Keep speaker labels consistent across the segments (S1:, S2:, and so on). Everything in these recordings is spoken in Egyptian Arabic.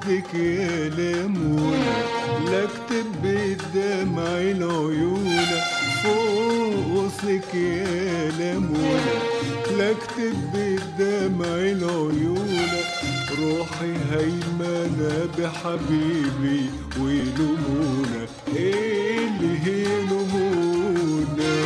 S1: غصنك يا لمونة لا اكتب بالدمع العيونة فوق غصنك يا لمونة لا اكتب بالدمع العيونة روحي هيمنة بحبيبي ولمونة ايه اللي هي لمونة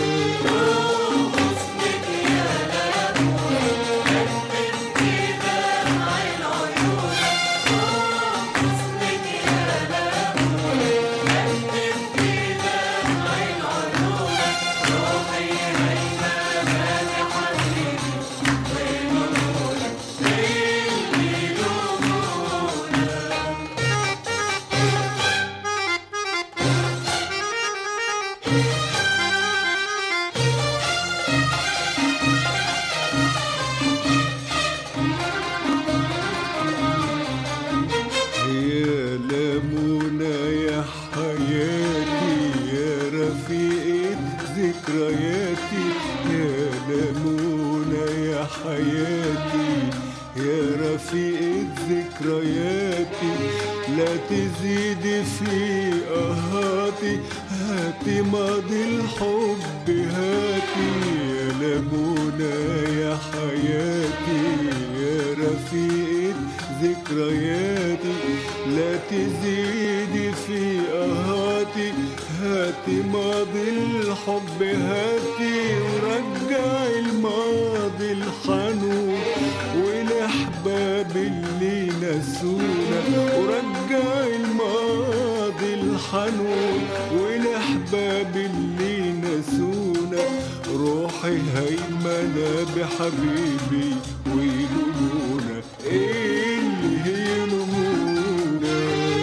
S1: يا لمونة يا حياتي يا رفيقة ذكرياتي يا لمونة يا حياتي يا رفيقة ذكرياتي لا تزيدي في قهاتي هاتي ماضي الحب هاتي يا لمونة يا حياتي يا رفيقة ذكرياتي لا تزيدي في قهاتي هاتي ماضي الحب هاتي ورجعي الماضي الحنون والاحباب اللي نسونا ورجعي الماضي الحنون والاحباب اللي نسونا روحي هيمنة بحبيبي ويلومونا ايه اللي هي لمونا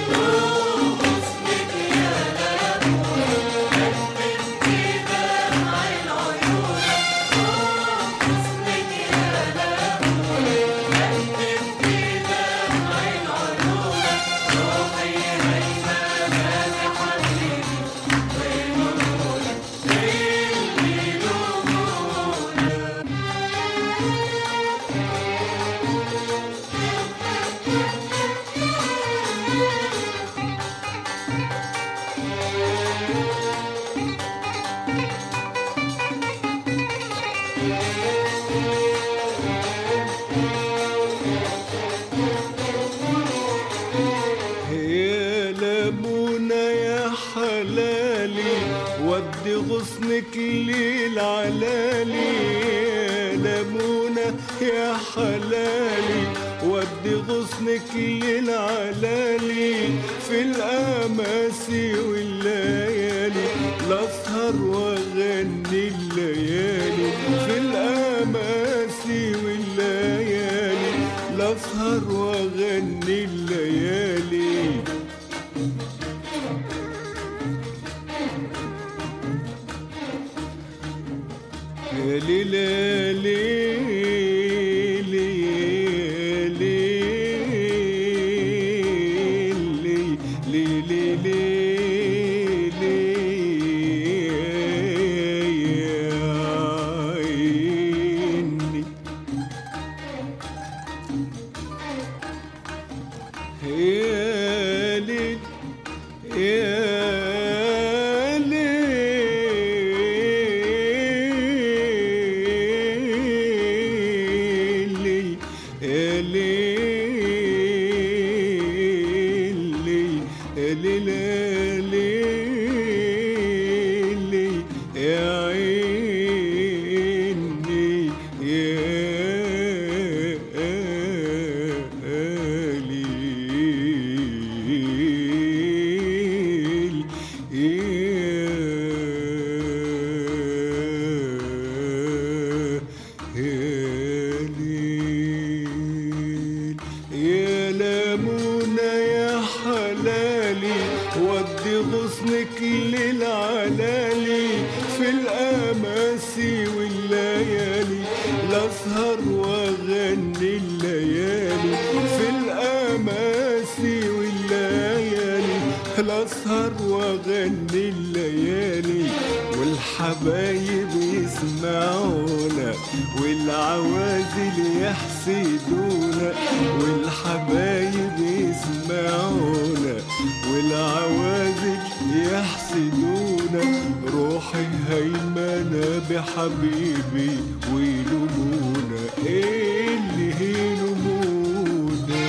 S1: يا لمونة يا حلالي ودي غصنك للعلالي يا لمونة يا حلالي ودي غصنك للعلالي في الأماسي والليالي لأسهر وأغني الليالي في الأماسي والليالي لأسهر وأغني الليالي يا ليلى ليلي ليلي ليلي ليلي يا عيني يا ليل يا ليلي يا ليلي يا ليلي يا عيني يا ليل يا ليل يا لمونة يا حلالي ودي غصنك للعلالي في الأماسي والليالي لأسهر وأغني الليالي في الأماسي والليالي لأسهر وأغني الليالي والحبايب يسمعونا والعوازل يحسدونا والحبايب يسمعونا يسمعونا والعوازل يحسدونا روحي هيمنة بحبيبي ويلومونا ايه اللي يلومونا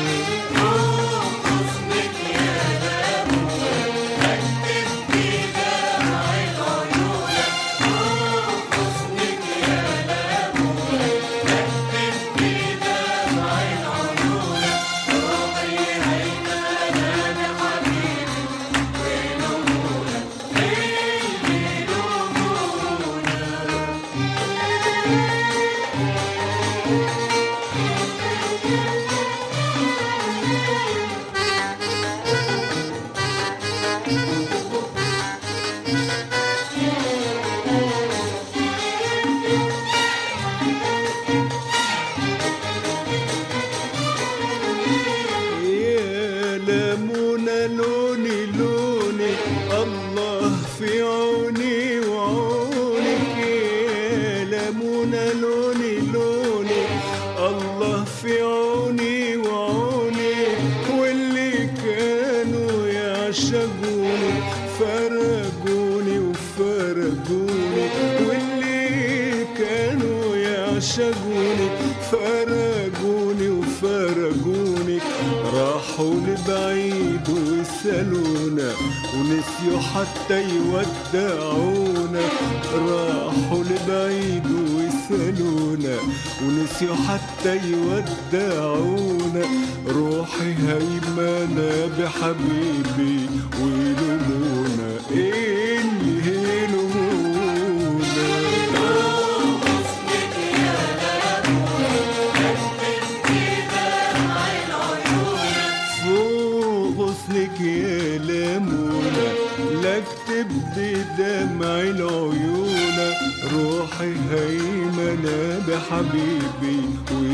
S1: يا لمونة لوني لوني الله في عوني وعونك يا لمونة لوني لوني الله في عوني وعونك واللي كانوا يعشقوني فرقوني وفرقوني واللي كانوا يعشقوني فرقوني وفرقوني راحوا لبعيد وسالونا ونسيوا حتى يودعونا راحوا لبعيد وسالونا ونسيوا حتى يودعونا روحي هيمنة بحبيبي ويلومونا ايه اللي يلومونا فوق غصنك يا لمونة لا اكتب بدمع العيون روحي هيمنة بحبيبي